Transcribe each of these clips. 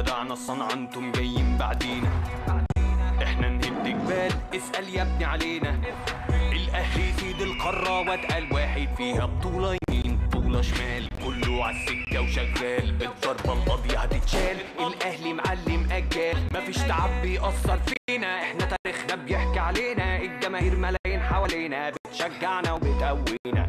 بدعنا الصنعة انتم جايين بعدينا احنا نهد جبال اسأل يا ابني علينا الاهلي سيد القارة واتقل واحد فيها بطولة يمين بطولة شمال كله عالسكة وشغال الضربة القاضية هتتشال الاهلي معلم اجال مفيش تعب بيأثر فينا احنا تاريخنا بيحكي علينا الجماهير ملايين حوالينا بتشجعنا وبتقوينا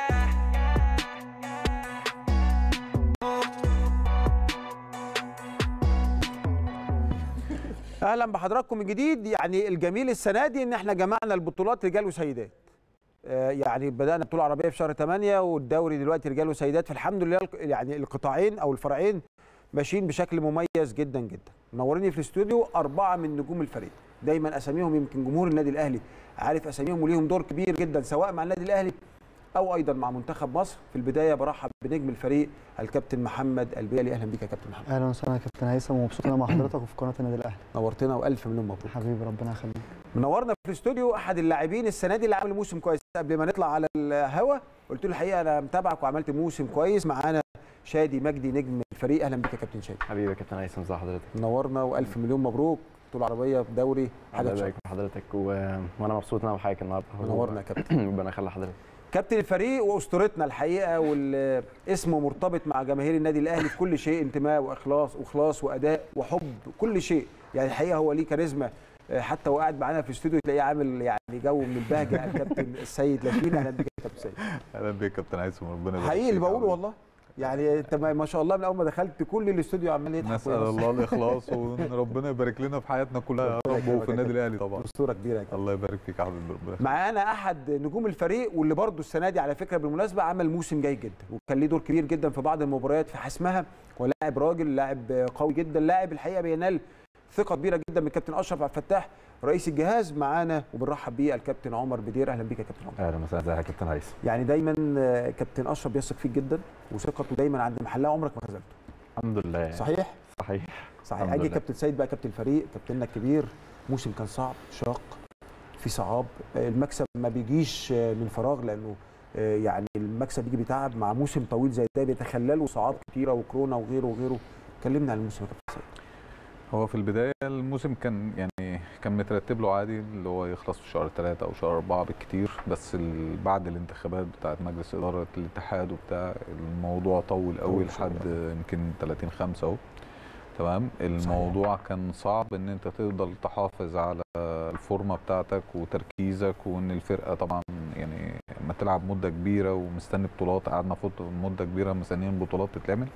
اهلا بحضراتكم من جديد يعني الجميل السنه دي ان احنا جمعنا البطولات رجال وسيدات آه، يعني بدانا بطوله عربيه في شهر 8 والدوري دلوقتي رجال وسيدات فالحمد لله الق- يعني القطاعين او الفرعين ماشيين بشكل مميز جدا جدا منوريني في الاستوديو اربعه من نجوم الفريق دايما اساميهم يمكن جمهور النادي الاهلي عارف اساميهم وليهم دور كبير جدا سواء مع النادي الاهلي او ايضا مع منتخب مصر في البدايه برحب بنجم الفريق الكابتن محمد البيلي اهلا بيك يا كابتن محمد اهلا وسهلا يا كابتن هيثم ومبسوط إن انا مع حضرتك وفي قناه النادي الاهلي نورتنا والف مليون مبروك حبيبي ربنا يخليك منورنا في الاستوديو احد اللاعبين السنه دي اللي عامل موسم كويس قبل ما نطلع على الهوا قلت له الحقيقه انا متابعك وعملت موسم كويس معانا شادي مجدي نجم الفريق اهلا بك يا كابتن شادي حبيبي يا كابتن هيثم ازي حضرتك منورنا والف مليون مبروك بطوله عربيه في دوري حاجه الله تشرف. يبارك في حضرتك و... وانا مبسوط ان انا بحيك النهارده منورنا يا كابتن ربنا يخلي حضرتك كابتن الفريق واسطورتنا الحقيقه والاسم مرتبط مع جماهير النادي الاهلي في كل شيء انتماء واخلاص واخلاص واداء وحب كل شيء يعني الحقيقه هو ليه كاريزما آه، حتى وهو قاعد معانا في الاستوديو تلاقيه عامل يعني جو من البهجه الكابتن السيد لاشين اهلا بك يا كابتن سيد اهلا بيك يا كابتن هيثم ربنا يبارك حقيقي اللي فيك يا بقوله عم. والله يعني انت ما ما شاء الله من اول ما دخلت كل الاستوديو عمال يضحك نسال ويهزر. الله الاخلاص وان ربنا يبارك لنا في حياتنا كلها يا ربنا رب يكرمك وفي يا النادي كابتن. الاهلي طبعا اسطوره كبيره يا كابتن الله يبارك فيك يا حبيبي ربنا يخليك. معانا احد نجوم الفريق واللي برضه السنه دي على فكره بالمناسبه عمل موسم جيد جدا وكان ليه دور كبير جدا في بعض المباريات في حسمها ولاعب راجل لاعب قوي جدا لاعب الحقيقه بينال ثقه كبيره جدا من الكابتن اشرف عبد الفتاح رئيس الجهاز معانا وبنرحب بيه الكابتن عمر بدير اهلا بيك يا كابتن عمر اهلا وسهلا ازيك يا كابتن هيثم يعني دايما آه، كابتن اشرف بيثق فيك جدا وثقته دايما عند محلها عمرك ما خذلته الحمد لله صحيح صحيح صحيح الحمد اجي لله. كابتن سيد بقى كابتن الفريق كابتننا الكبير موسم كان صعب شاق في صعاب آه، المكسب ما بيجيش آه، من فراغ لانه آه، يعني المكسب بيجي بتعب مع موسم طويل زي ده بيتخلله صعاب كتيره وكورونا وغيره وغيره كلمنا عن الموسم يا كابتن سيد هو في البدايه الموسم كان يعني كان مترتب له عادي اللي هو يخلص في شهر ثلاثة او شهر أربعة بالكتير بس ال- بعد الانتخابات بتاعت مجلس اداره الاتحاد وبتاع الموضوع طول قوي طول لحد شوية. يمكن 30 5 اهو تمام الموضوع كان صعب ان انت تفضل تحافظ على الفورمه بتاعتك وتركيزك وان الفرقه طبعا يعني ما تلعب مده كبيره ومستني بطولات قعدنا فوت مده كبيره مستنيين بطولات تتعمل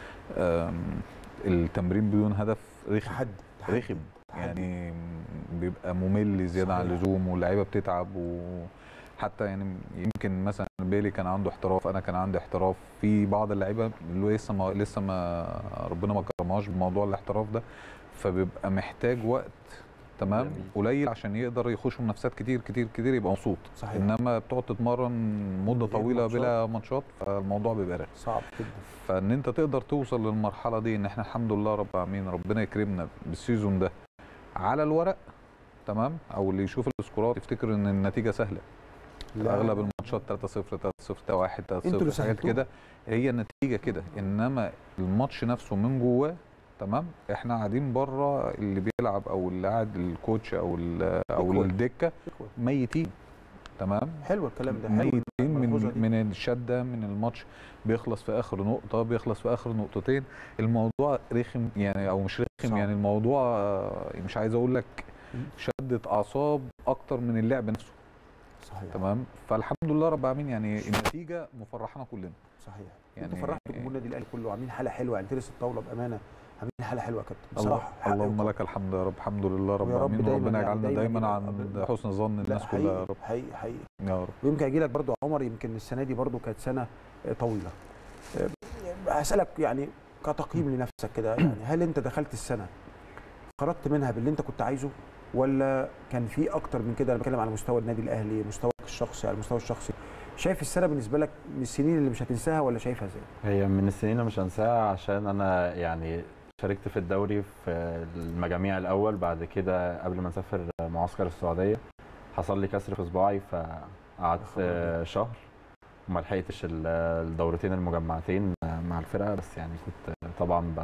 أم، التمرين بدون هدف رخم تحدي رخم يعني بيبقى ممل زياده عن صحيح. اللزوم واللعيبه بتتعب وحتى يعني يمكن مثلا بيلي كان عنده احتراف انا كان عندي احتراف في بعض اللعيبه اللي لسه ما لسه ما ربنا ما كرمهاش بموضوع الاحتراف ده فبيبقى محتاج وقت تمام جميل. قليل عشان يقدر يخش منافسات كتير كتير كتير يبقى مبسوط صحيح. انما بتقعد تتمرن مده غير طويله ماتشات. بلا ماتشات فالموضوع بيبقى رخم صعب جدا فان انت تقدر توصل للمرحله دي ان احنا الحمد لله رب العالمين ربنا يكرمنا بالسيزون ده على الورق تمام او اللي يشوف السكورات يفتكر ان النتيجه سهله لا. اغلب الماتشات 3 0 3 0 1 3 انتوا اللي 0 حاجات سهلتوها. كده هي النتيجه كده انما الماتش نفسه من جواه تمام احنا قاعدين بره اللي بيلعب او اللي قاعد الكوتش او ال- او إيكوال. الدكه ميتين تمام حلو الكلام ده حلو ميتين الملحوظة من دي. من الشده من الماتش بيخلص في اخر نقطه بيخلص في اخر نقطتين الموضوع رخم يعني او مش رخم صعب. يعني الموضوع آه، مش عايز اقول لك مم. شده اعصاب اكتر من اللعب نفسه صحيح تمام فالحمد لله رب العالمين يعني النتيجه مفرحانا كلنا صحيح يعني- انتوا فرحتوا جمهور النادي الاهلي كله عاملين حاله حلوه يعني ترس الطاوله بامانه عاملين حاله حلوه يا كابتن الله بصراحه حق اللهم وقدر. لك الحمد يا رب الحمد لله رب ويا رب العالمين دايماً وربنا يعني يجعلنا دايماً دايما يبقى عند قبل- حسن ظن لا الناس كلها يا حقيقي رب حقيقي حقيقي يا رب ويمكن اجي لك برضو يا عمر يمكن السنه دي برضو كانت سنه آه، طويله آه، هسالك يعني كتقييم لنفسك كده يعني هل انت دخلت السنه خرجت منها باللي انت كنت عايزه ولا كان في اكتر من كده انا بتكلم على مستوى النادي الاهلي مستواك الشخصي على المستوى الشخصي شايف السنه بالنسبه لك من السنين اللي مش هتنساها ولا شايفها ازاي هي من السنين اللي مش هنساها عشان انا يعني شاركت في الدوري في المجاميع الاول بعد كده قبل ما نسافر معسكر السعوديه حصل لي كسر في صباعي فقعدت آه، شهر وما لحقتش ال- الدورتين المجمعتين مع الفرقه بس يعني كنت طبعا ب-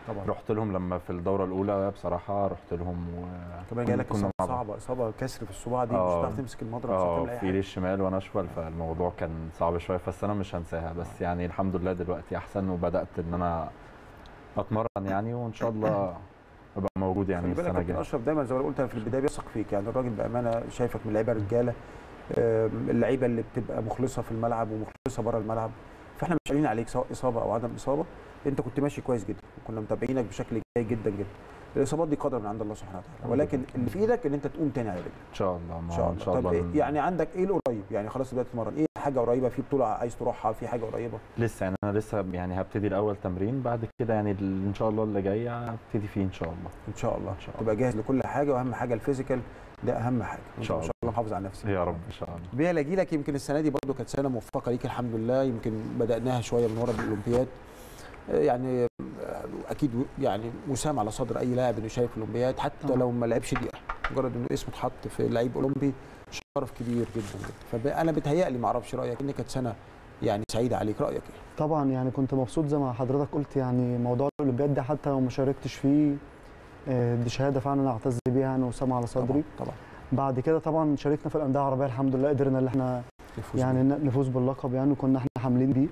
طبعا رحت لهم لما في الدوره الاولى بصراحه رحت لهم و كمان جالك كنا اصابه مع بعض. صعبه اصابه كسر في الصباع دي مش آه. هتعرف تمسك المضرب مش اه هتعمل اي في ايدي حاجه الشمال وانا اشول فالموضوع كان صعب شويه بس انا مش هنساها بس يعني الحمد لله دلوقتي احسن وبدات ان انا اتمرن يعني وان شاء الله ابقى موجود يعني خلي بالك السنه كابتن الجايه اشرف دايما زي ما قلت انا في البدايه بيثق فيك يعني الراجل بامانه شايفك من اللعيبه رجاله آم، اللعيبه اللي بتبقى مخلصه في الملعب ومخلصه بره الملعب فاحنا مش قايلين عليك سواء اصابه او عدم اصابه انت كنت ماشي كويس جدا وكنا متابعينك بشكل جيد جدا جدا الاصابات دي قدر من عند الله سبحانه وتعالى ولكن اللي في ايدك ان انت تقوم تاني على رجلك ان شاء الله ان ما شاء هو الله ان شاء طب الله إيه يعني عندك ايه القريب يعني خلاص دلوقتي تتمرن ايه حاجه قريبه في بطوله عايز تروحها في حاجه قريبه لسه يعني انا لسه يعني هبتدي الاول تمرين بعد كده يعني ال- ان شاء الله اللي جاي هبتدي فيه ان شاء الله ان شاء الله إن شاء الله. تبقى جاهز لكل حاجه واهم حاجه الفيزيكال ده اهم حاجه إن شاء ما شاء الله محافظ على نفسك يا رب ان شاء الله بيها اجي لك يمكن السنه دي برضو كانت سنه موفقه ليك الحمد لله يمكن بداناها شويه من ورا بالاولمبياد آه، يعني آه، اكيد و- يعني وسام على صدر اي لاعب انه يشارك في الاولمبياد حتى طبعا. لو ما لعبش دقيقه مجرد انه اسمه اتحط في لعيب اولمبي شرف كبير جدا جدا فانا بتهيألي ما اعرفش رايك ان كانت سنه يعني سعيده عليك رايك ايه؟ طبعا يعني كنت مبسوط زي ما حضرتك قلت يعني موضوع الاولمبياد ده حتى لو ما شاركتش فيه آه، دي شهاده فعلا انا اعتز بيها انا وسام على صدري طبعا طبعا بعد كده طبعا شاركنا في الانديه العربيه الحمد لله قدرنا ان احنا نفوز يعني ن- نفوز باللقب يعني وكنا احنا حاملين بيه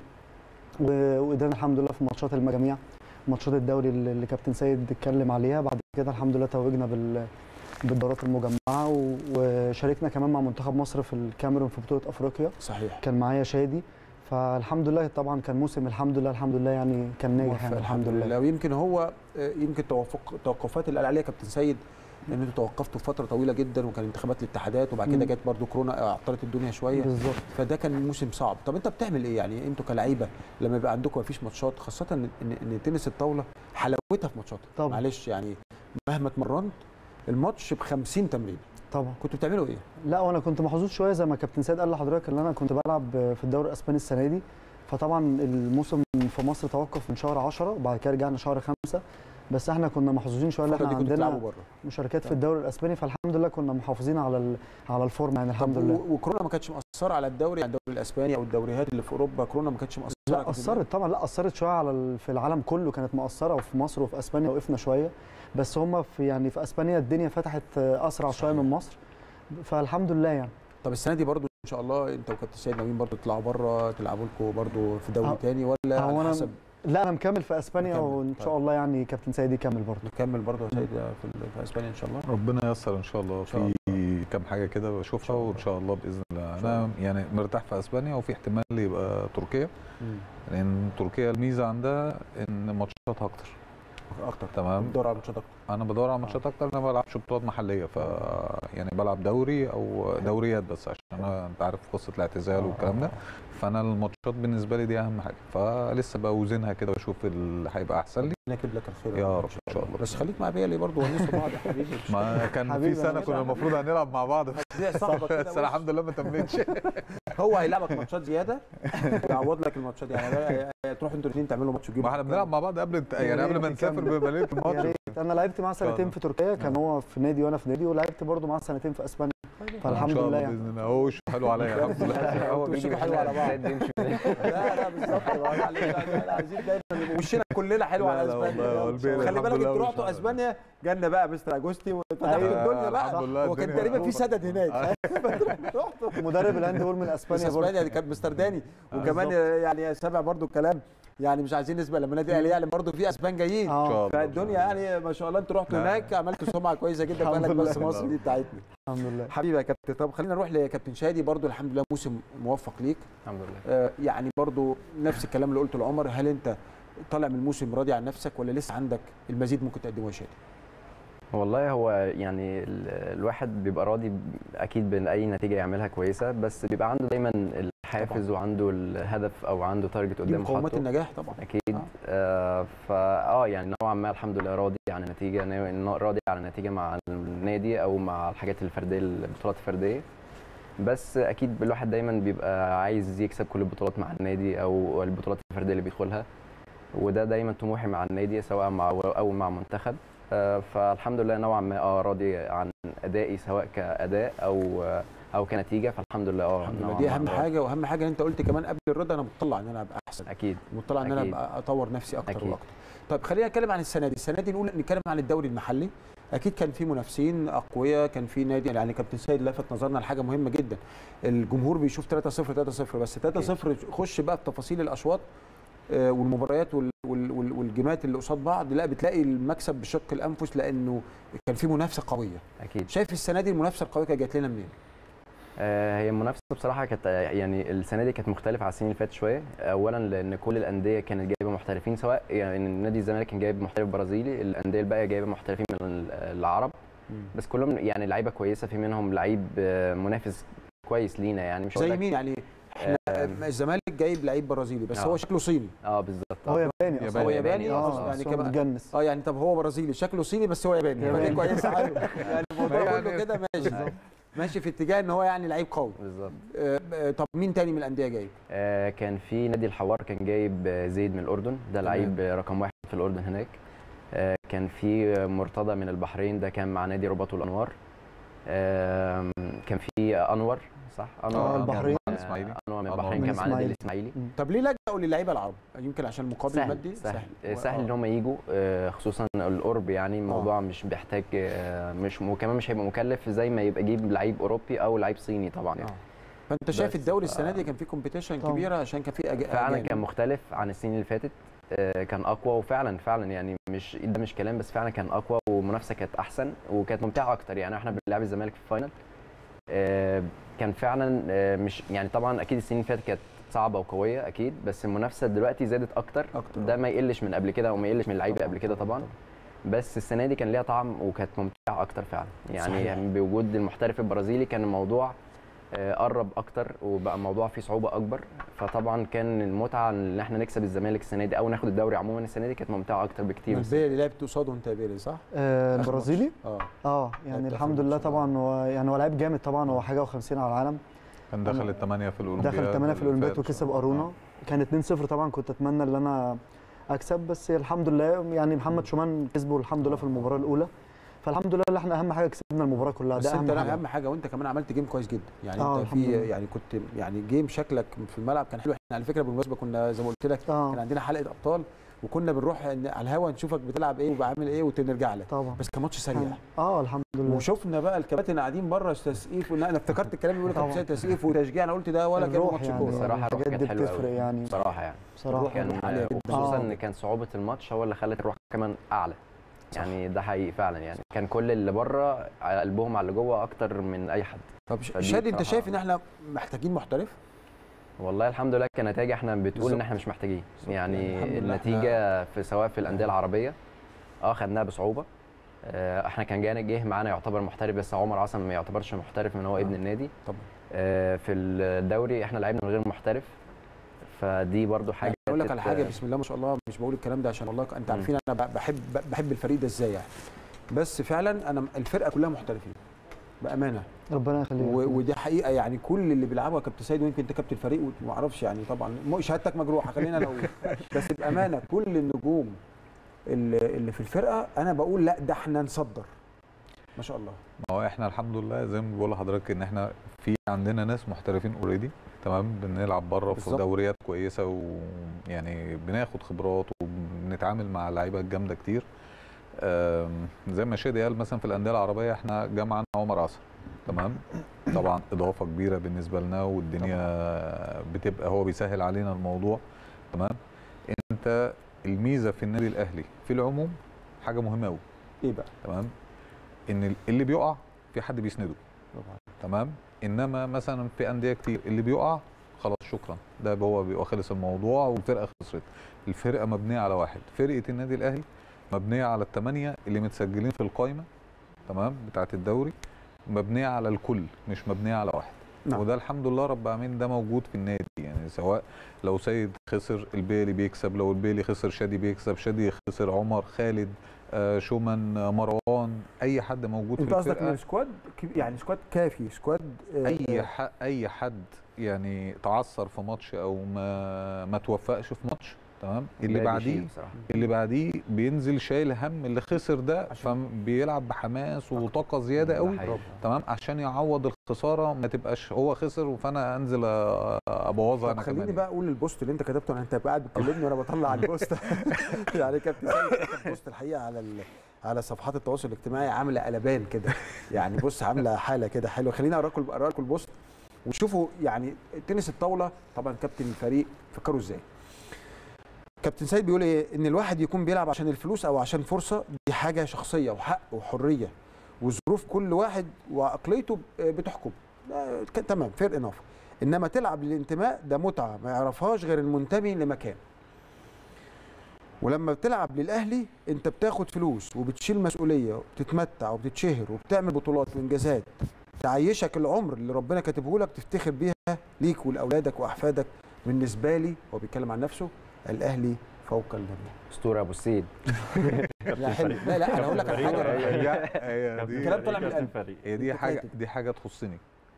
و- وقدرنا الحمد لله في ماتشات المجاميع ماتشات الدوري اللي اللي كابتن سيد اتكلم عليها بعد كده الحمد لله توجنا بال بالدورات المجمعه و- وشاركنا كمان مع منتخب مصر في الكاميرون في بطوله افريقيا صحيح كان معايا شادي فالحمد لله طبعا كان موسم الحمد لله الحمد لله يعني كان ناجح موفق يعني الحمد لله ويمكن هو آه، يمكن توافق توقفات اللي قال عليها كابتن سيد ان انتوا توقفتوا فتره طويله جدا وكان انتخابات الاتحادات وبعد كده مم. جت برضو كورونا عطلت الدنيا شويه بالظبط فده كان موسم صعب طب انت بتعمل ايه يعني انتوا كلعيبه لما يبقى عندكم مفيش ماتشات خاصه ان ان, إن تنس الطاوله حلاوتها في ماتشاتها طبعا. معلش يعني مهما اتمرنت الماتش ب 50 تمرين طبعا كنتوا بتعملوا ايه؟ لا وانا كنت محظوظ شويه زي ما كابتن سيد قال لحضرتك ان انا كنت بلعب في الدوري الاسباني السنه دي فطبعا الموسم في مصر توقف من شهر 10 وبعد كده رجعنا شهر 5 بس احنا كنا محظوظين شويه ان الفتره احنا دي كنتوا عندنا بتلعبوا بره مشاركات في الدوري الاسباني فالحمد لله كنا محافظين على ال- على الفورم يعني الحمد طب لله و- وكورونا ما كانتش مأثره على الدوري يعني الدوري الاسباني او الدوريات اللي في اوروبا كورونا ما كانتش مأثره لا كانت اثرت طبعا لا اثرت شويه على ال- في العالم كله كانت مؤثره وفي مصر وفي اسبانيا وقفنا شويه بس هم في يعني في اسبانيا الدنيا فتحت اسرع شويه من مصر فالحمد لله يعني طب السنه دي برضو ان شاء الله انت وكابتن سيد ناويين برضو تطلعوا بره تلعبوا لكم برضو في دوري هو- تاني ولا هو على أنا حسب لا انا مكمل في اسبانيا مكمل، وان طيب. شاء الله يعني كابتن سيد يكمل برضه نكمل برضو يا سيد في, ال- في اسبانيا ان شاء الله ربنا ييسر ان شاء الله شاء في كام حاجه كده بشوفها وان شاء الله باذن الله شاء انا يعني مرتاح في اسبانيا وفي احتمال يبقى تركيا لان تركيا الميزه عندها ان ماتشاتها اكتر اكتر تمام دور على ماتشات اكتر انا بدور على ماتشات اكتر انا ما بلعبش بطولات محليه ف يعني بلعب دوري او دوريات بس عشان انا انت عارف قصه الاعتزال والكلام ده فانا الماتشات بالنسبه لي دي اهم حاجه فلسه بوزنها كده بشوف اللي هيبقى احسن لي نكتب لك الخير يا رب ان شاء الله بس خليك مع بيلي برضو ونسوا بعض يا حبيبي ما كان في حبيبي سنه أنا كنا المفروض هنلعب مع بعض زي صاحبك كده بس انا الحمد لله ما تمتش هو هيلعبك ماتشات زياده يعوض لك الماتشات يعني تروحوا انتوا الاثنين تعملوا ماتش ما احنا بنلعب مع بعض قبل الت- يعني يا قبل ما ريت نسافر يكمل. بيبقى ليله يا الماتش ريت انا لعبت معاه شاء سنتين الله. في تركيا كان هو في نادي وانا في نادي ولعبت برضه معاه سنتين في اسبانيا فالحمد ان شاء لله الله يعني باذن الله هو وشه حلو عليا الحمد لله هو انتوا بيجي وشكوا حلو على بعض. سيد بيمشي من- لا لا بالظبط لا، لا، لا، عايزين دايما يبقى وشنا كلنا حلو لا، على لا، والله، اسبانيا هو البيل خلي الحمد بالك لله انتوا وش رحتوا على اسبانيا جالنا بقى مستر اجوستي وفتحتوا أيوة. الدنيا بقى الحمد لله هو كان الدنيا- تقريبا في سدد هناك رحتوا مدرب الهاند بول من بس اسبانيا برضه اسبانيا دي كانت مستر داني وكمان بالظبط. يعني سامع برضو الكلام يعني مش عايزين نسبق لما النادي الاهلي يعلن برضو في اسبان جايين ان شاء اه الله فالدنيا يعني ما شاء الله انتوا رحتوا لا. هناك عملتوا سمعه كويسه جدا الحمد بالك بس لله. مصر دي بتاعتنا الحمد لله حبيبي يا كابتن طب خلينا نروح لكابتن شادي برضو الحمد لله موسم موفق ليك الحمد لله آه، يعني برضو نفس الكلام اللي قلته لعمر هل انت طالع من الموسم راضي عن نفسك ولا لسه عندك المزيد ممكن تقدمه يا شادي؟ والله هو يعني ال- الواحد بيبقى راضي ب- اكيد باي نتيجه يعملها كويسه بس بيبقى عنده دايما الحافز وعنده الهدف او عنده تارجت دي قدامه مقومات حاطه. النجاح طبعا اكيد آه. آه فا اه يعني نوعا ما الحمد لله راضي عن النتيجه ناوي- راضي على النتيجه مع النادي او مع الحاجات الفرديه البطولات الفرديه بس اكيد الواحد دايما بيبقى عايز يكسب كل البطولات مع النادي او البطولات الفرديه اللي بيدخلها وده دايما طموحي مع النادي سواء مع او مع منتخب آه، فالحمد لله نوعا ما اه راضي عن ادائي سواء كاداء او او كنتيجه فالحمد لله اه الحمد لله نوعاً دي ما اهم راضي. حاجه واهم حاجه ان انت قلت كمان قبل الرضا انا مطلع ان انا ابقى احسن اكيد مطلع ان انا أكيد. ابقى اطور نفسي اكتر أكيد. واكتر طيب خلينا نتكلم عن السنه دي السنه دي نقول نتكلم عن الدوري المحلي اكيد كان في منافسين اقوياء كان في نادي يعني كابتن سيد لفت نظرنا لحاجه مهمه جدا الجمهور بيشوف 3 0 3 0 بس 3 0 خش بقى في تفاصيل الاشواط آه، والمباريات وال- وال- وال- والجيمات اللي قصاد بعض لا بتلاقي المكسب بشق الانفس لانه كان في منافسه قويه اكيد شايف السنه دي المنافسه القويه كانت جات لنا منين آه، هي المنافسه بصراحه كانت آه، يعني السنه دي كانت مختلفه عن السنين اللي فاتت شويه اولا لان كل الانديه كانت جايبه محترفين سواء يعني نادي الزمالك كان جايب محترف برازيلي الانديه الباقيه جايبه محترفين من ال- العرب بس كلهم يعني لعيبه كويسه في منهم لعيب آه، منافس كويس لينا يعني مش هقول زي لك- مين يعني احنا آم. الزمالك جايب لعيب برازيلي بس آه. هو شكله صيني اه بالظبط هو آه. ياباني أصلاً. هو ياباني آه، اه يعني بس هو كمان متجنس اه يعني طب هو برازيلي شكله صيني بس هو ياباني ياباني. فدي كويسه حلو يعني الموضوع يعني- كله كده ماشي ماشي في اتجاه ان هو يعني لعيب قوي بالظبط آه، آه، طب مين تاني من الانديه جايب؟ آه، كان في نادي الحوار كان جايب آه، زيد من الاردن ده لعيب آه، رقم واحد في الاردن هناك آه، كان في آه، مرتضى من البحرين ده كان مع نادي رباط الانوار آم، كان في آه، انور صح انور آه، البحرين. آه، الإسماعيلي. انور من أنور البحرين من كان مع نادي الإسماعيلي. الاسماعيلي طب ليه لجأوا للعيبه العرب؟ يمكن عشان المقابل سهل المادي سهل سهل, و- سهل ان آه. هم يجوا آه، خصوصا القرب يعني الموضوع مش بيحتاج آه، مش وكمان مش هيبقى مكلف زي ما يبقى يجيب لعيب اوروبي او لعيب صيني طبعا يعني آه. فانت شايف بس الدوري ف- السنه دي كان فيه كومبيتيشن طبعاً. كبيره عشان كان فيه أج... فعلا أجانب. كان مختلف عن السنين اللي فاتت آه، كان اقوى وفعلا فعلا يعني مش ده مش كلام بس فعلا كان اقوى والمنافسه كانت احسن وكانت ممتعه اكتر يعني احنا بنلعب الزمالك في الفاينل آه، كان فعلا آه، مش يعني طبعا اكيد السنين اللي فاتت كانت صعبه وقويه اكيد بس المنافسه دلوقتي زادت اكتر أكتر. ده ما يقلش من قبل كده وما يقلش من اللعيبه طبعاً، قبل كده طبعاً، طبعا بس السنه دي كان ليها طعم وكانت ممتعه اكتر فعلا يعني صحيح. بوجود المحترف البرازيلي كان الموضوع آه، قرب اكتر وبقى الموضوع فيه صعوبه اكبر فطبعا كان المتعه ان احنا نكسب الزمالك السنه دي او ناخد الدوري عموما السنه دي كانت ممتعه اكتر بكتير البيلي اللي لعبت قصاده انت يا بيلي صح؟ آه، آخر البرازيلي اه اه لعبت يعني آخر الحمد لله ماتش. طبعا هو يعني هو لعيب جامد طبعا هو حاجه و50 على العالم كان دخل الثمانيه في الاولمبياد دخل 8 في الاولمبياد اللي فات. وكسب ارونا كان 2-0 طبعا كنت اتمنى ان انا اكسب بس الحمد لله يعني محمد شومان كسبه الحمد لله في المباراه الاولى فالحمد لله اللي احنا اهم حاجه كسبنا المباراه كلها بس ده انت اهم لا حاجه اهم حاجه وانت كمان عملت جيم كويس جدا يعني آه، انت الحمد في لله. يعني كنت يعني جيم شكلك في الملعب كان حلو احنا على فكره بالمناسبه كنا زي ما قلت لك كان اه عندنا حلقه ابطال وكنا بنروح إن- على الهوا نشوفك بتلعب ايه وبعمل ايه ونرجع لك طبعا بس كان ماتش سريع اه الحمد لله وشفنا بقى الكباتن قاعدين بره تسقيف وإن انا افتكرت الكلام اللي بيقول لك طبعاً. تسقيف وتشجيع انا قلت ده ولا كان الروح ماتش يعني كوره بصراحة الروح الحاجات كانت دي حلوة بتفرق أوي. يعني بصراحه يعني بصراحه كان عالية جداً. خصوصا آه. ان كان صعوبه الماتش هو اللي خلت الروح كمان اعلى يعني ده حقيقي فعلا يعني كان كل اللي بره على قلبهم على اللي جوه اكتر من اي حد طب فدي شادي انت بصراحة- شايف ان احنا محتاجين محترف؟ والله الحمد لله كنتائج احنا بتقول بالظبط. ان احنا مش محتاجين بالظبط. يعني يعني الحمد لله النتيجه في سواء في الانديه العربيه اه خدناها بصعوبه آه، احنا كان جانا جه معانا يعتبر محترف بس عمر عصام ما يعتبرش محترف من هو ابن النادي طبعا آه، في الدوري احنا لعبنا من غير محترف فدي برضو حاجه اقول لك على كانت- حاجه بسم الله ما شاء الله مش بقول الكلام ده عشان والله انت عارفين انا بحب بحب الفريق ده ازاي يعني بس فعلا انا الفرقه كلها محترفين بامانه ربنا يخليك و- ودي حقيقه يعني كل اللي بيلعبوا يا كابتن سيد ويمكن انت كابتن الفريق وما اعرفش يعني طبعا مو- شهادتك مجروحه خلينا نقول بس بامانه كل النجوم اللي, اللي في الفرقه انا بقول لا ده احنا نصدر ما شاء الله ما هو احنا الحمد لله زي ما بقول لحضرتك ان احنا في عندنا ناس محترفين اوريدي تمام بنلعب بره في بالظبط. دوريات كويسه ويعني بناخد خبرات وبنتعامل مع اللعيبه الجامده كتير آم، زي ما شادي قال مثلا في الانديه العربيه احنا جمعنا عمر عصر تمام طبعا اضافه كبيره بالنسبه لنا والدنيا بتبقى هو بيسهل علينا الموضوع تمام انت الميزه في النادي الاهلي في العموم حاجه مهمه قوي ايه بقى تمام ان اللي بيقع في حد بيسنده تمام انما مثلا في انديه كتير اللي بيقع خلاص شكرا ده هو بيبقى خلص الموضوع والفرقه خسرت الفرقه مبنيه على واحد فرقه النادي الاهلي مبنيه على الثمانيه اللي متسجلين في القائمه تمام بتاعه الدوري مبنيه على الكل مش مبنيه على واحد نعم. وده الحمد لله رب العالمين ده موجود في النادي يعني سواء لو سيد خسر البيلي بيكسب لو البيلي خسر شادي بيكسب شادي خسر عمر خالد آه، شومان آه، مروان اي حد موجود انت في قصدك الفرقه ان سكواد كب- يعني سكواد كافي سكواد آه، اي آه، ح... اي حد يعني تعثر في ماتش او ما ما توفقش في ماتش تمام اللي ده بعديه بيشيل بصراحة. اللي بعديه بينزل شايل هم اللي خسر ده عشان- فبيلعب بحماس وطاقه زياده ده قوي حقيقي. تمام عشان يعوض الخساره ما تبقاش هو خسر فانا انزل أ- ابوظها طب انا خليني كمان بقى اقول البوست اللي انت كتبته انا انت قاعد بتكلمني وانا بطلع البوست يعني كابتن سيد كتب بوست الحقيقه على ال... على صفحات التواصل الاجتماعي عامله قلبان كده يعني بص عامله حاله كده حلوه خليني اقرا لكم اقرا لكم البوست وشوفوا يعني تنس الطاوله طبعا كابتن الفريق فكروا ازاي كابتن سيد بيقول ايه ان الواحد يكون بيلعب عشان الفلوس او عشان فرصه دي حاجه شخصيه وحق وحريه وظروف كل واحد وعقليته بتحكم ده ك- تمام فير انف انما تلعب للانتماء ده متعه ما يعرفهاش غير المنتمي لمكان ولما بتلعب للاهلي انت بتاخد فلوس وبتشيل مسؤوليه وبتتمتع وبتتشهر وبتعمل بطولات وانجازات تعيشك العمر اللي ربنا كاتبه لك تفتخر بيها ليك ولاولادك واحفادك بالنسبه لي هو بيتكلم عن نفسه الاهلي فوق الجميع اسطوره ابو السيد لا حلو لا لا انا هقول لك على حاجه هي هي دي الكلام طالع من القلب فريق هي دي انت حاجه كاتب. دي حاجه تخصني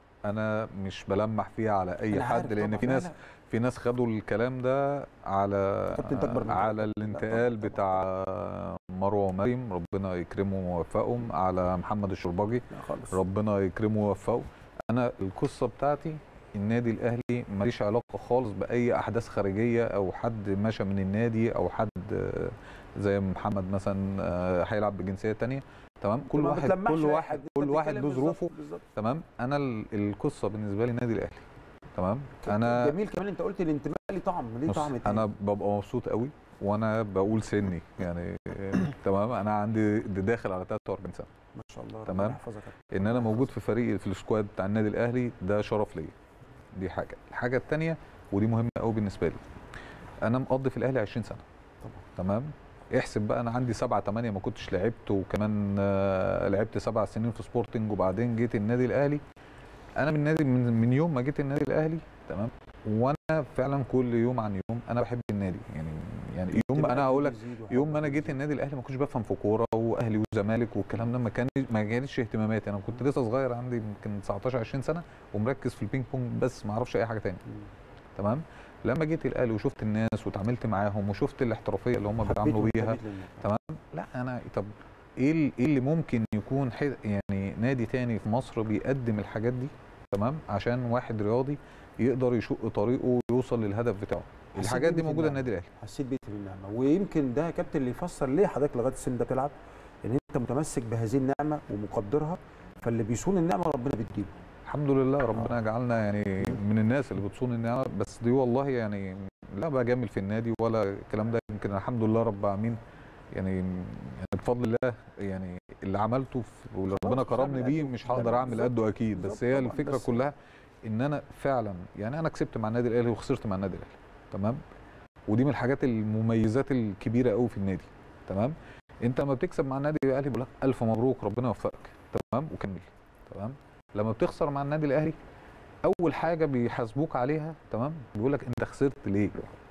انا مش بلمح فيها على اي أنا عارف حد لان طبعاً. في لا، ناس لا. في ناس خدوا الكلام ده على كابتن أكبر من على كده. لا، الانتقال طبعاً، بتاع مروه ومريم ربنا يكرمهم ويوفقهم على محمد الشرباجي لا خالص ربنا يكرمه ويوفقه انا القصه بتاعتي النادي الاهلي ماليش علاقه خالص باي احداث خارجيه او حد مشى من النادي او حد آه، زي محمد مثلا آه، هيلعب بجنسيه تانية تمام كل ما واحد بتلمحش كل أي واحد حد. كل أنت واحد بتتكلم له ظروفه بالظبط- بالظبط. تمام انا ال- القصه بالنسبه لي النادي الاهلي تمام انا جميل كمان انت قلت الانتماء ليه طعم ليه بص طعم تاني. انا ببقى مبسوط قوي وانا بقول سني يعني آه، تمام انا عندي ده داخل على 43 سنه ما شاء الله تمام. ربنا يحفظك ان انا موجود في فريق في السكواد بتاع النادي الاهلي ده شرف ليا دي حاجه الحاجه الثانيه ودي مهمه قوي بالنسبه لي انا مقضي في الاهلي 20 سنه تمام احسب بقى انا عندي سبعة تمانية ما كنتش لعبت وكمان آه، لعبت سبع سنين في سبورتنج وبعدين جيت النادي الاهلي انا من النادي من, من يوم ما جيت النادي الاهلي تمام وانا فعلا كل يوم عن يوم انا بحب النادي يعني يعني يوم ما انا هقول لك يوم ما انا جيت النادي الاهلي ما كنتش بفهم في كوره واهلي وزمالك والكلام ده ما كان ما كانتش اهتماماتي انا كنت لسه صغير عندي يمكن 19 20 سنه ومركز في البينج بونج بس ما اعرفش اي حاجه تاني تمام لما جيت الاهلي وشفت الناس وتعاملت معاهم وشفت الاحترافيه اللي هم بيتعاملوا بيها تمام لا انا طب ايه ال- ايه اللي ممكن يكون حي- يعني نادي تاني في مصر بيقدم الحاجات دي تمام عشان واحد رياضي يقدر يشق طريقه ويوصل للهدف بتاعه حسيت الحاجات دي بقيمة موجوده النعمة. النادي الاهلي حسيت بيت بالنعمه ويمكن ده يا كابتن اللي يفسر ليه حضرتك لغايه السن ده بتلعب ان انت متمسك بهذه النعمه ومقدرها فاللي بيصون النعمه ربنا بيديله الحمد لله ربنا جعلنا يعني من الناس اللي بتصون النعمه بس دي والله يعني لا بجامل في النادي ولا الكلام ده يمكن الحمد لله رب العالمين يعني يعني بفضل الله يعني اللي عملته في- واللي ربنا خلاص، كرمني تعمل بيه قده. مش هقدر بالظبط، اعمل قده اكيد بالظبط بس هي طبعاً، الفكره بس- كلها ان انا فعلا يعني انا كسبت مع النادي الاهلي وخسرت مع النادي الاهلي تمام ودي من الحاجات المميزات الكبيره قوي في النادي تمام انت لما بتكسب مع النادي الاهلي بيقول لك الف مبروك ربنا يوفقك تمام وكمل تمام لما بتخسر مع النادي الاهلي اول حاجه بيحاسبوك عليها تمام بيقول لك انت خسرت ليه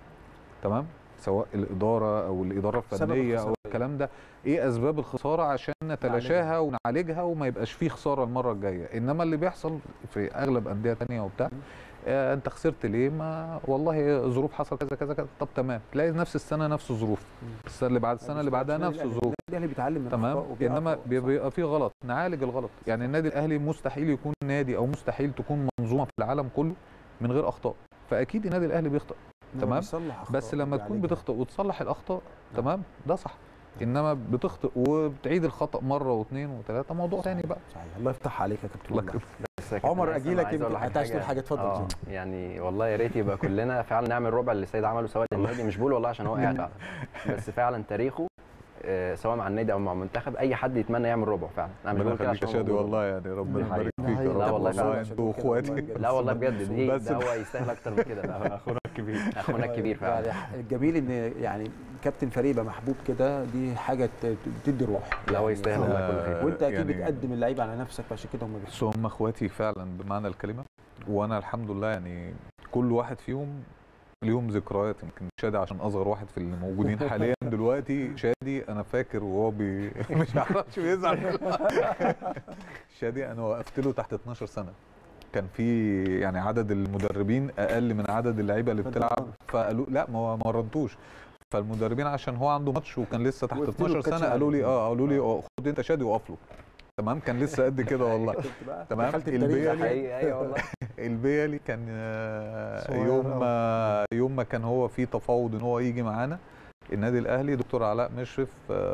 تمام سواء الاداره او الاداره سبب الفنيه الخسارة او إيه؟ الكلام ده ايه اسباب الخساره عشان نتلاشاها ونعالجها وما يبقاش فيه خساره المره الجايه انما اللي بيحصل في اغلب انديه تانية وبتاع آه انت خسرت ليه ما والله ظروف حصل كذا كذا كذا طب تمام تلاقي نفس السنه نفس الظروف السنه اللي بعد السنه اللي بعدها نفس الظروف النادي الاهلي بيتعلم من تمام أخطائه وبيعرف انما هو- صح. بيبقى في غلط نعالج الغلط يعني النادي الاهلي مستحيل يكون نادي او مستحيل تكون منظومه في العالم كله من غير اخطاء فاكيد النادي الاهلي بيخطئ إنما تمام؟ بيصلح أخطاءه بس لما تكون وبيعالجها. بتخطئ وتصلح الاخطاء نعم. تمام ده صح انما بتخطئ وبتعيد الخطا مره واثنين وثلاثه موضوع تاني بقى صحيح الله يفتح عليك يا كابتن الله والله. يكرمك. بس يا كابتن عمر هيثم، اجي لك عايز أقول يمكن لك انت عايز تقول حاجه اتفضل آه، جيم. يعني والله يا ريت يبقى كلنا فعلا نعمل الربع اللي السيد عمله سواء للنادي مش بقول والله عشان هو قاعد فعلا بس فعلا تاريخه آه، سواء مع النادي او مع المنتخب اي حد يتمنى يعمل ربع فعلا انا مش ربنا بقول كده يخليك يا عشان هو شادي موجود. والله يعني ربنا دي حقيقة. يبارك فيك دي يا حقيقة. لا رب والله والله فعلا. انتوا اخواتي لا والله بجد دي بس ده هو يستاهل اكتر من كده ده اخونا الكبير اخونا الكبير فعلا يعني الجميل ان يعني كابتن فريق يبقى محبوب كده دي حاجه ت- بتدي روح لا هو يعني يستاهل آه، والله كل خير وانت اكيد يعني- بتقدم اللعيبه على نفسك فعشان كده هم بس هم اخواتي فعلا بمعنى الكلمه وانا الحمد لله يعني كل واحد فيهم ليهم ذكريات يمكن شادي عشان اصغر واحد في اللي موجودين حاليا دلوقتي شادي انا فاكر وهو بي مش عارفش بيزعل شادي انا وقفت له تحت 12 سنه كان في يعني عدد المدربين اقل من عدد اللعيبه اللي فأنت بتلعب مرنت. فقالوا لا ما هو ما مرنتوش فالمدربين عشان هو عنده ماتش وكان لسه تحت وقفت له 12 الكاتش سنه قالوا لي عليه. اه قالوا لي آه، خد انت شادي وقف له تمام كان لسه قد كده والله تمام دخلت التاريخ. البيلي حقيقي ايوه والله البيلي كان آه، صغير يوم أوي. ما يوم ما كان هو في تفاوض ان هو يجي معانا النادي الاهلي دكتور علاء مشرف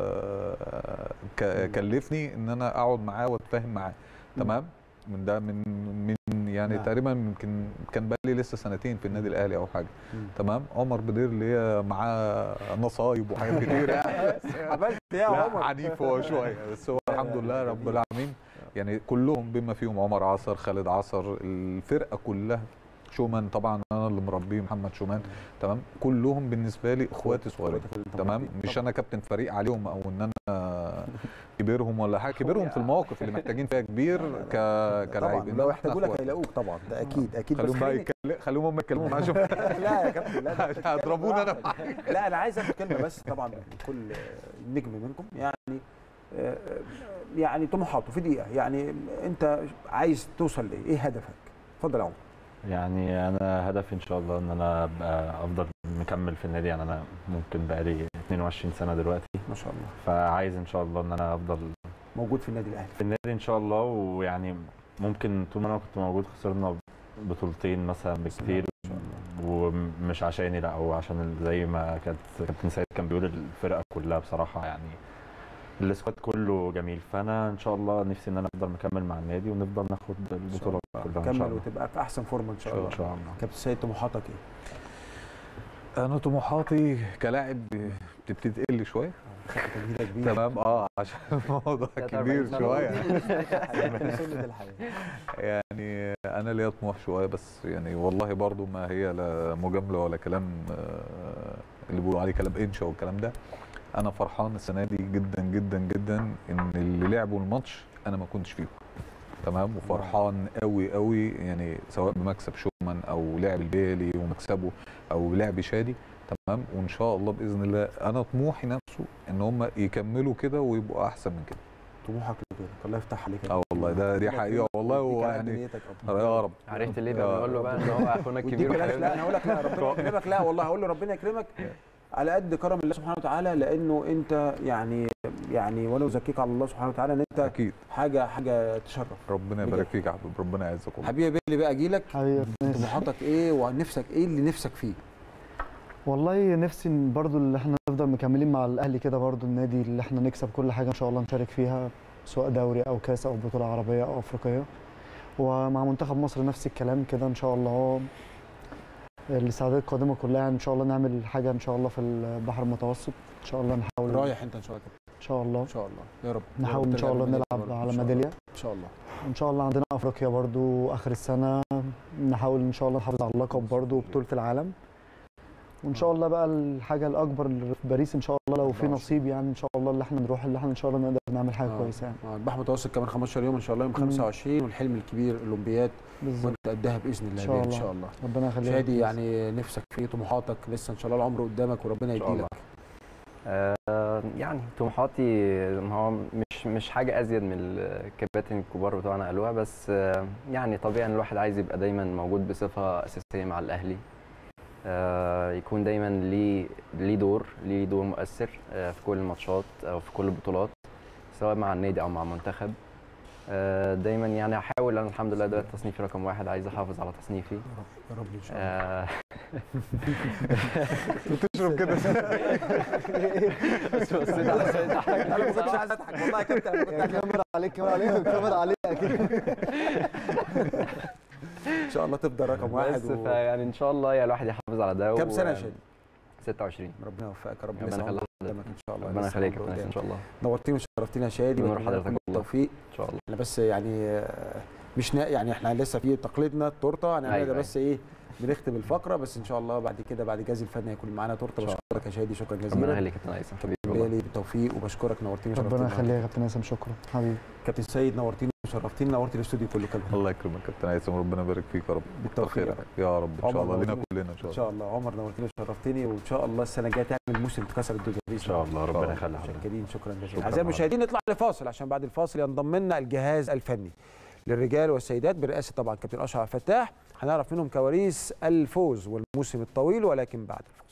آه، ك- كلفني ان انا اقعد معاه واتفاهم معاه تمام من ده من من يعني نعم. تقريبا يمكن كان بقالي لسه سنتين في النادي الاهلي او حاجه مم. تمام عمر بدير اللي هي معاه نصايب وحاجات كتير يعني عملت ايه يا لا عمر عنيف هو شويه بس هو الحمد لله رب العالمين يعني كلهم بما فيهم عمر عصر خالد عصر الفرقه كلها شومان طبعا انا اللي مربيه محمد شومان تمام كلهم بالنسبه لي اخواتي صغيرين تمام مش انا كابتن فريق عليهم او ان انا كبيرهم ولا حاجه كبيرهم في المواقف اللي محتاجين فيها كبير ك كلاعب طبعا إنما لو إحنا احتاجوا لك أخوات. هيلاقوك طبعا ده اكيد اكيد بس خليهم بقى خليني- يتكلم خليهم هم يتكلموا معايا شوف لا يا كابتن لا ده أنت بتتكلم هيضربوني انا براحتك. لا انا عايز اخد كلمه بس طبعا من كل نجم منكم يعني آه، يعني طموحاته في دقيقه يعني انت عايز توصل لايه؟ ايه هدفك؟ اتفضل يا عمر يعني انا هدفي ان شاء الله ان انا ابقى افضل مكمل في النادي يعني انا ممكن بقالي 22 سنه دلوقتي ما شاء الله فعايز ان شاء الله ان انا افضل موجود في النادي الاهلي في النادي ان شاء الله ويعني ممكن طول ما انا كنت موجود خسرنا بطولتين مثلا بكتير ومش عشاني لا هو عشان زي ما كانت كابتن سيد كان بيقول الفرقه كلها بصراحه يعني السكواد كله جميل فانا ان شاء الله نفسي ان انا افضل مكمل مع النادي ونفضل ناخد البطولات كلها ان شاء كمل الله وتبقى في احسن فورمه ان شاء الله ان شاء الله كابتن سيد طموحاتك ايه؟ انا طموحاتي كلاعب بتبتدي تقل شويه تجديدك كبير تمام اه عشان الموضوع كبير شويه سنة الحياه يعني انا ليا طموح شويه بس يعني والله برضو ما هي لا مجامله ولا كلام آه، اللي بيقولوا عليه كلام انشا والكلام ده انا فرحان السنه دي جدا جدا جدا ان اللي لعبوا الماتش انا ما كنتش فيهم تمام وفرحان قوي قوي يعني سواء بمكسب شومان او لعب البيلي ومكسبه او لعب شادي تمام وان شاء الله باذن الله انا طموحي نفسه ان هم يكملوا كده ويبقوا احسن من كده طموحك كده الله يفتح عليك يا اه والله ده دي حقيقه والله ويديك على ويعني نيتك أكتر. يا رب عرفت ليه آه. بقى بقول له بقى ان هو اخونا ودي الكبير بلاش لا وحبيبنا انا هقول لك لا ربنا يكرمك لا والله هقول له ربنا يكرمك على قد كرم الله سبحانه وتعالى لانه انت يعني يعني ولو زكيك على الله سبحانه وتعالى ان انت اكيد حاجه حاجه تشرف ربنا يبارك فيك يا حبيبي ربنا يعزك والله حبيبي يا بيلي بقى اجي لك حبيبي ناس. طموحاتك ايه ونفسك ايه اللي نفسك فيه والله نفسي إن برضو اللي احنا نفضل مكملين مع الاهلي كده برضو النادي اللي احنا نكسب كل حاجه ان شاء الله نشارك فيها سواء دوري او كاس او بطوله عربيه او افريقيه ومع منتخب مصر نفس الكلام كده ان شاء الله الاستعدادات القادمه كلها ان شاء الله نعمل حاجه ان شاء الله في البحر المتوسط ان شاء الله نحاول رايح انت ان شاء الله ان شاء الله ان شاء الله يا رب نحاول ان شاء الله نلعب على ميداليه ان شاء الله ان شاء الله عندنا افريقيا برضو اخر السنه نحاول ان شاء الله نحافظ على اللقب برضو وبطوله العالم وان شاء الله بقى الحاجه الاكبر اللي في باريس ان شاء الله لو في 24. نصيب يعني ان شاء الله اللي احنا نروح اللي احنا ان شاء الله نقدر نعمل حاجه آه. كويسه يعني آه، البحر المتوسط كمان 15 يوم ان شاء الله يوم 25 والحلم الكبير الاولمبياد بالظبط وانت قدها باذن الله إن شاء ان الله. شاء الله ربنا يخليك شادي يعني نفسك في طموحاتك لسه ان شاء الله العمر قدامك وربنا إن شاء يديلك آه، يعني طموحاتي ما هو مش مش حاجه ازيد من الكباتن الكبار بتوعنا قالوها بس آه، يعني طبيعي ان الواحد عايز يبقى دايما موجود بصفه اساسيه مع الاهلي آه، يكون دايما ليه ليه دور ليه دور مؤثر آه، في كل الماتشات او في كل البطولات سواء مع النادي او مع المنتخب آه، دايما يعني احاول انا الحمد لله دلوقتي تصنيفي رقم واحد عايز احافظ على تصنيفي يا رب ان شاء الله آه، بتشرب كده بس بصيت على سيد ضحك انا ما كنتش عايز اضحك والله يا كابتن أنا كنت عايز- الكاميرا عليك الكاميرا عليك الكاميرا عليك اكيد ان شاء الله تفضل رقم واحد بس و... فيعني ان شاء الله يا الواحد يحافظ على ده كام و- سنه يا شادي 26 ربنا يوفقك يا رب ربنا لسه يخلي عمرك حضرتك. قدامك ان شاء الله ربنا لسه يخليك يا عمرك كابتن ان قدامك. شاء الله نورتني وشرفتني يا شادي بنور بتمنى لك حضرتك كل والله. التوفيق ان شاء الله احنا بس يعني آه، مش نا... يعني احنا لسه في تقليدنا التورته هنعملها أيوة، ده بس ايه بنختم الفقره بس ان شاء الله بعد كده بعد الجهاز الفني هيكون معانا تورته إن شاء بشكرك يا شادي شكرا ربنا جزيلا يخليك يا كابتن هيثم حبيبي والله. بالتالي بالتوفيق وبشكرك نورتني وشرفتني ربنا يخليك يا كابتن هيثم شكرا حبيبي كابتن سيد نورتني وشرفتني نورت الاستوديو كله كمان الله يكرمك كابتن هيثم ربنا يبارك فيك يا رب بالتوفيق يا خيرك يا رب ان شاء عمر الله لنا نورتني. كلنا ان شاء ان الله شاء الله عمر نورتني وشرفتني وان شاء الله السنه الجايه تعمل موسم تكسر الدنيا ان شاء الله ربنا يخلي حضرتك متشكرين شكرا جزيلا شكراً اعزائي حضرتك. المشاهدين نطلع لفاصل عشان بعد الفاصل ينضم لنا الجهاز الفني للرجال والسيدات برئاسه طبعا كابتن اشرف عبد الفتاح هنعرف منهم كواليس الفوز والموسم الطويل ولكن بعد الفاصل